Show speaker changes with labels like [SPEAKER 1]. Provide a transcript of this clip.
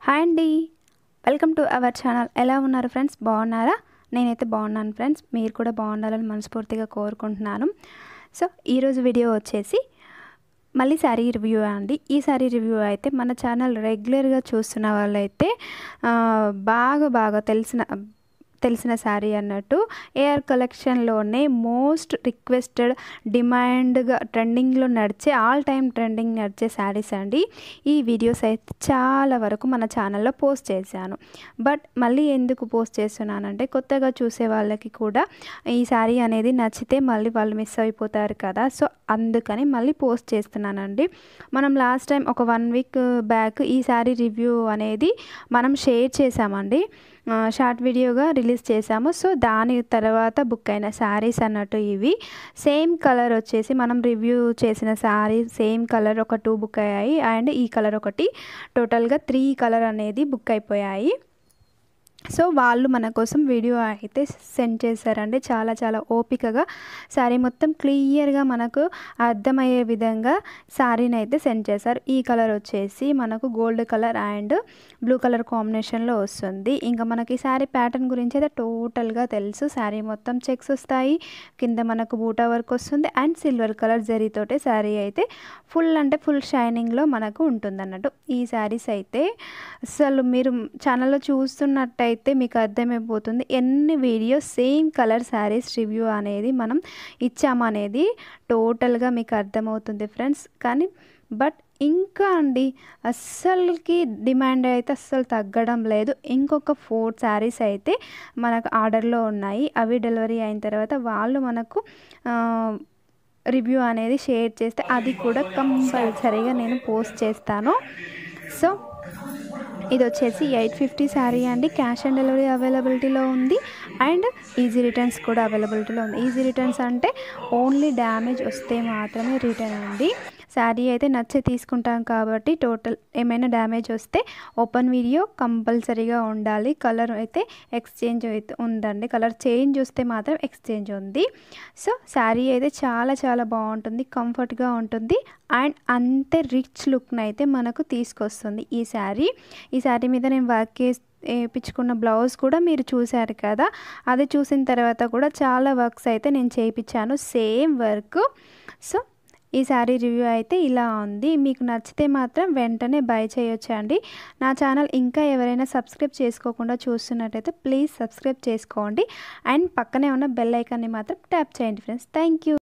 [SPEAKER 1] hi అండి welcome to our channel ఎలా ఉన్నారు ఫ్రెండ్స్ బాగున్నారా నేనైతే బాగున్నాను ఫ్రెండ్స్ మీరు కూడా బాగుండాలని మనస్ఫూర్తిగా కోరుకుంటున్నాను సో ఈరోజు వీడియో వచ్చేసి మళ్ళీ శారీ రివ్యూ అండి ఈ శారీ రివ్యూ అయితే మన ఛానల్ రెగ్యులర్గా చూస్తున్న వాళ్ళైతే ఆ, బాగా బాగా తెలిసిన తెలిసిన శారీ అన్నట్టు ఏఆర్ కలెక్షన్లోనే మోస్ట్ రిక్వెస్టెడ్ డిమాండ్గా ట్రెండింగ్లో నడిచే ఆల్ టైమ్ ట్రెండింగ్ నడిచే శారీస్ అండి ఈ వీడియోస్ అయితే చాలా వరకు మన ఛానల్లో పోస్ట్ చేశాను బట్ మళ్ళీ ఎందుకు పోస్ట్ చేస్తున్నానంటే కొత్తగా చూసే వాళ్ళకి కూడా ఈ శారీ అనేది నచ్చితే మళ్ళీ వాళ్ళు మిస్ అయిపోతారు కదా సో అందుకని మళ్ళీ పోస్ట్ చేస్తున్నానండి మనం లాస్ట్ టైం ఒక వన్ వీక్ బ్యాక్ ఈ శారీ రివ్యూ అనేది మనం షేర్ చేసామండి ఆ, షార్ట్ వీడియోగా రిలీజ్ చేసాము సో దాని తర్వాత బుక్ అయిన శారీస్ అన్నట్టు ఇవి సేమ్ కలర్ వచ్చేసి మనం రివ్యూ చేసిన శారీ సేమ్ కలర్ ఒక టూ బుక్ అయ్యాయి అండ్ ఈ కలర్ ఒకటి టోటల్గా త్రీ కలర్ అనేది బుక్ అయిపోయాయి సో వాళ్ళు మన కోసం వీడియో అయితే సెండ్ చేశారండి చాలా చాలా ఓపికగా శారీ మొత్తం క్లియర్గా మనకు అర్థమయ్యే విధంగా శారీని అయితే సెండ్ చేశారు ఈ కలర్ వచ్చేసి మనకు gold colour and blue colour కాంబినేషన్లో వస్తుంది ఇంకా మనకి శారీ ప్యాటర్న్ గురించి అయితే టోటల్గా తెలుసు శారీ మొత్తం చెక్స్ వస్తాయి కింద మనకు బూటా వర్క్ వస్తుంది అండ్ సిల్వర్ కలర్ జరీతోటే శారీ అయితే ఫుల్ అంటే ఫుల్ షైనింగ్లో మనకు ఉంటుంది అన్నట్టు ఈ శారీస్ అయితే అసలు మీరు ఛానల్లో చూస్తున్నట్టయితే మీకు అర్థమైపోతుంది ఎన్ని videos same colour saris review అనేది మనం ఇచ్చామనేది టోటల్గా మీకు అర్థమవుతుంది ఫ్రెండ్స్ కానీ బట్ ఇంకా అండి అస్సలకి డిమాండ్ అయితే అస్సలు తగ్గడం లేదు ఇంకొక ఫోర్ శారీస్ అయితే మనకు ఆర్డర్లో ఉన్నాయి అవి డెలివరీ అయిన తర్వాత వాళ్ళు మనకు ఆ, రివ్యూ అనేది షేర్ చేస్తే అది కూడా కంపల్సరీగా నేను పోస్ట్ చేస్తాను సో ఇది వచ్చేసి ఎయిట్ ఫిఫ్టీ శారీ అండి క్యాష్ ఆన్ డెలివరీ అవైలబిలిటీలో ఉంది అండ్ ఈజీ రిటర్న్స్ కూడా అవైలబిలిటీలో ఉంది ఈజీ రిటర్న్స్ అంటే ఓన్లీ డ్యామేజ్ వస్తే మాత్రమే రిటర్న్ అండి శారీ అయితే నచ్చి తీసుకుంటాం కాబట్టి టోటల్ ఏమైనా డ్యామేజ్ వస్తే ఓపెన్ వీడియో కంపల్సరీగా ఉండాలి కలర్ అయితే ఎక్స్చేంజ్ అయితే ఉందండి కలర్ చేంజ్ వస్తే మాత్రం ఎక్స్చేంజ్ ఉంది సో శారీ అయితే చాలా చాలా బాగుంటుంది కంఫర్ట్గా ఉంటుంది అండ్ అంతే రిచ్ లుక్ని అయితే మనకు తీసుకొస్తుంది ఈ శారీ ఈ శారీ మీద నేను వర్క్ చేసి వేయించుకున్న బ్లౌజ్ కూడా మీరు చూశారు కదా అది చూసిన తర్వాత కూడా చాలా వర్క్స్ అయితే నేను చేయించాను సేమ్ వర్క్ సో ఈ శారీ రివ్యూ అయితే ఇలా ఉంది మీకు నచ్చితే మాత్రం వెంటనే బై చేయొచ్చండి నా ఛానల్ ఇంకా ఎవరైనా సబ్స్క్రైబ్ చేసుకోకుండా చూస్తున్నట్టయితే ప్లీజ్ సబ్స్క్రైబ్ చేసుకోండి అండ్ పక్కనే ఉన్న బెల్ ఐకాన్ని మాత్రం ట్యాప్ చేయండి ఫ్రెండ్స్ థ్యాంక్ యూ